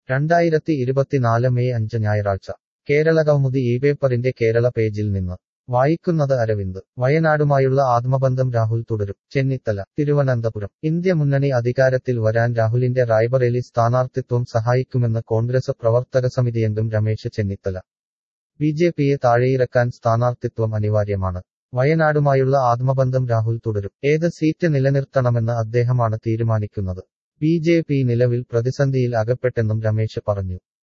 രണ്ടായിരത്തി ഇരുപത്തിനാല് മെയ് അഞ്ച് ഞായറാഴ്ച കേരളകൗമുദി ഈ പേപ്പറിന്റെ കേരള പേജിൽ നിന്ന് വായിക്കുന്നത് അരവിന്ദ് വയനാടുമായുള്ള ആത്മബന്ധം രാഹുൽ തുടരും ചെന്നിത്തല തിരുവനന്തപുരം ഇന്ത്യ മുന്നണി അധികാരത്തിൽ വരാൻ രാഹുലിന്റെ റായ്ബറേലി സ്ഥാനാർത്ഥിത്വം സഹായിക്കുമെന്ന് കോൺഗ്രസ് പ്രവർത്തക സമിതിയംഗം രമേശ് ചെന്നിത്തല ബി ജെ പിയെ താഴെയിറക്കാൻ സ്ഥാനാർത്ഥിത്വം അനിവാര്യമാണ് വയനാടുമായുള്ള ആത്മബന്ധം രാഹുൽ തുടരും ഏത് സീറ്റ് നിലനിർത്തണമെന്ന് അദ്ദേഹമാണ് തീരുമാനിക്കുന്നത് ബി ജെ പി നിലവിൽ പ്രതിസന്ധിയിൽ അകപ്പെട്ടെന്നും രമേശ് പറഞ്ഞു